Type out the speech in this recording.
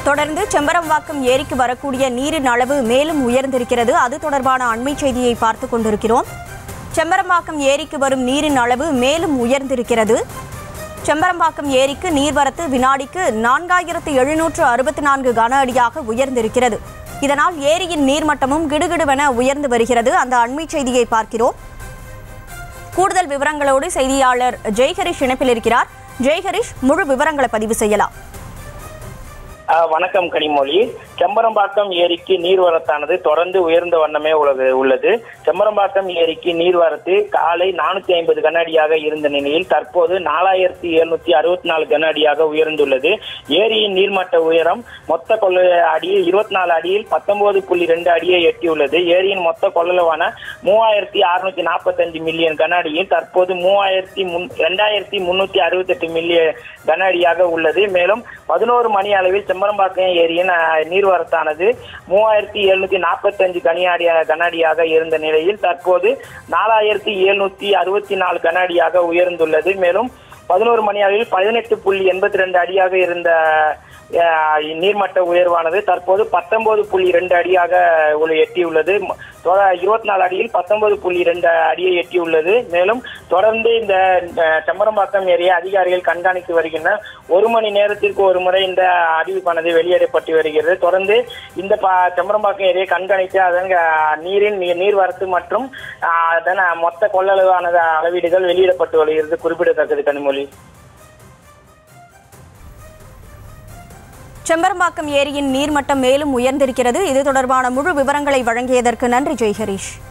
தொடர்ந்து செம்பரம்பாக்கம் ஏரிக்கு வரக்கூடிய நீரின் அளவு மேலும் உயர்ந்திருக்கிறது அது தொடர்பான அண்மை செய்தியை பார்த்து கொண்டிருக்கிறோம் செம்பரம்பாக்கம் ஏரிக்கு வரும் நீரின் அளவு மேலும் உயர்ந்திருக்கிறது செம்பரம்பாக்கம் ஏரிக்கு நீர்வரத்து வினாடிக்கு நான்காயிரத்து எழுநூற்று அறுபத்தி நான்கு கன அடியாக உயர்ந்திருக்கிறது இதனால் ஏரியின் நீர்மட்டமும் கிடுகிடுவென உயர்ந்து வருகிறது அந்த அண்மை செய்தியை பார்க்கிறோம் கூடுதல் விவரங்களோடு செய்தியாளர் ஜெய்ஹரிஷ் இணைப்பில் இருக்கிறார் ஜெய்ஹரிஷ் முழு விவரங்களை பதிவு செய்யலாம் ஆஹ் வணக்கம் கனிமொழி செம்பரம்பாக்கம் ஏரிக்கு நீர்வரத்தானது தொடர்ந்து உயர்ந்த வண்ணமே உள்ளது உள்ளது செம்பரம்பாக்கம் ஏரிக்கு நீர்வரத்து காலை நானூத்தி ஐம்பது கன அடியாக இருந்த நிலையில் தற்போது நாலாயிரத்தி எழுநூத்தி அறுபத்தி நாலு கன அடியாக உயர்ந்துள்ளது ஏரியின் நீர்மட்ட உயரம் மொத்த கொள்ள அடியில் இருபத்தி நாலு அடியில் பத்தொன்பது புள்ளி ரெண்டு அடியை எட்டியுள்ளது ஏரியின் மொத்த கொள்ளளவான மூவாயிரத்தி அறுநூத்தி நாற்பத்தஞ்சு மில்லியன் கன அடியில் தற்போது மூவாயிரத்தி முன் ரெண்டாயிரத்தி முன்னூத்தி அறுபத்தெட்டு மில்லியன் கன அடியாக உள்ளது மேலும் பதினோரு மணி அளவில் செம்பரம்பாக்கம் ஏரியின் அஹ், நீர்வரத்தானது மூவாயிரத்தி எழுநூத்தி நாற்பத்தஞ்சு கனியாடி கனஅடியாக இருந்த நிலையில் தற்போது நாலாயிரத்தி எழுநூத்தி அறுபத்தி நாலு கனஅடியாக உயர்ந்துள்ளது மேலும் பதினோரு மணி அளவில் பதினெட்டு புள்ளி எண்பத்தி ரெண்டு அடியாக இருந்த அஹ், நீர்மட்ட உயர்வானது தற்போது பத்தொன்பது புள்ளி ரெண்டு அடியாக உள்ள- எட்டியுள்ளது ம- தொ- இருபத்தி நாலு அடியில் பத்தொன்பது புள்ளி ரெண்டு அடியை எட்டியுள்ளது மேலும் தொடர்ந்து இந்த அஹ், செம்பரம்பாக்கம் ஏரியை அதிகாரிகள் கண்காணித்து வருகின்றனர் ஒரு மணி நேரத்திற்கு ஒரு முறை இந்த அறிவிப்பானது வெளியிடப்பட்டு வருகிறது தொடர்ந்து இந்த ப- செம்பரம்பாக்கம் ஏரியை கண்காணித்து அதன் அஹ், நீரின் நீ- நீர்வரத்து மற்றும் அஹ், அதன் மொத்த கொள்ளளவான அளவீடுகள் வெளியிடப்பட்டு வருகிறது குறிப்பிடத்தக்கது கனிமொழி செம்பரம்பாக்கம் ஏரியின் நீர்மட்டம் மேலும் உயர்ந்திருக்கிறது இது தொடர்பான முழு விவரங்களை வழங்கியதற்கு நன்றி ஜெய்ஹரிஷ்